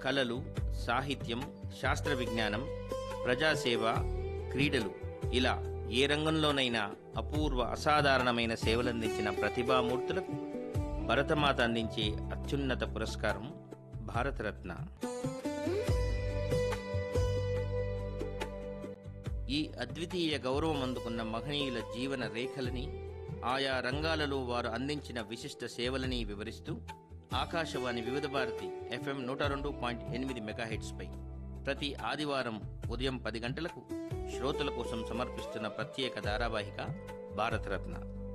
కళలు సాహిత్యం శాస్త్ర విజ్ఞానం ప్రజాసేవ క్రీడలు ఇలా ఏ రంగంలోనైనా అపూర్వ అసాధారణమైన సేవలందించిన ప్రతిభామూర్తులకు భరతమాత అందించే అత్యున్నత పురస్కారం భారతరత్న ఈ అద్వితీయ గౌరవం అందుకున్న మహనీయుల జీవన రేఖలని ఆయా రంగాలలో వారు అందించిన విశిష్ట సేవలని వివరిస్తూ ఆకాశవాణి వివిధ భారతి ఎఫ్ఎం నూట రెండు పాయింట్ ఎనిమిది మెగాహెట్స్పై ప్రతి ఆదివారం ఉదయం పది గంటలకు శ్రోతల కోసం సమర్పిస్తున్న ప్రత్యేక ధారావాహిక Bharat Ratna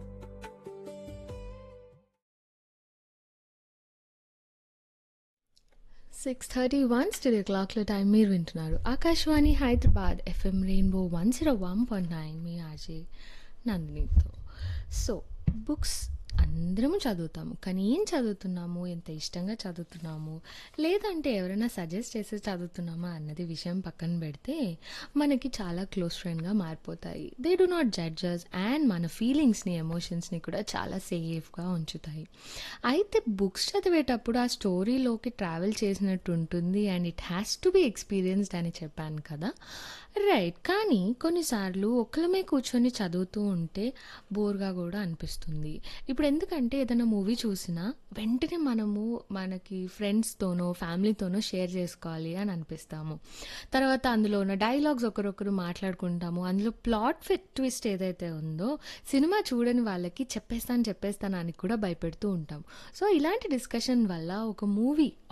six thirty one studio క్లాక్లో టైం మీరు వింటున్నారు Akashvani Hyderabad FM rainbow one zero one point nine మీ ఆర్జే నందినితో సో బుక్స్ అందరము చదువుతాము కానీ ఏం చదువుతున్నాము ఎంత ఇష్టంగా చదువుతున్నాము లేదంటే ఎవరైనా సజెస్ట్ చేసి చదువుతున్నామా అన్నది విషయం పక్కన పెడితే మనకి చాలా క్లోజ్ ఫ్రెండ్గా మారిపోతాయి they do not judges and మన ఫీలింగ్స్ని ఎమోషన్స్ని కూడా చాలా సేఫ్గా ఉంచుతాయి అయితే బుక్స్ చదివేటప్పుడు ఆ స్టోరీలోకి ట్రావెల్ చేసినట్టు ఉంటుంది and it has to be experienced అని చెప్పాను కదా రైట్ కానీ కొన్నిసార్లు ఒక్కలమే కూర్చొని చదువుతూ ఉంటే బోర్గా కూడా అనిపిస్తుంది ఇప్పుడు ఎందుకంటే ఏదైనా మూవీ చూసినా వెంటనే మనము మనకి ఫ్రెండ్స్తోనో ఫ్యామిలీతోనో షేర్ చేసుకోవాలి అని అనిపిస్తాము తర్వాత అందులో ఉన్న డైలాగ్స్ ఒకరొకరు మాట్లాడుకుంటాము అందులో ప్లాట్ ఫిట్ ట్విస్ట్ ఏదైతే ఉందో సినిమా చూడని వాళ్ళకి చెప్పేస్తాను చెప్పేస్తాను అని కూడా భయపెడుతూ ఉంటాం సో ఇలాంటి డిస్కషన్ వల్ల ఒక మూవీ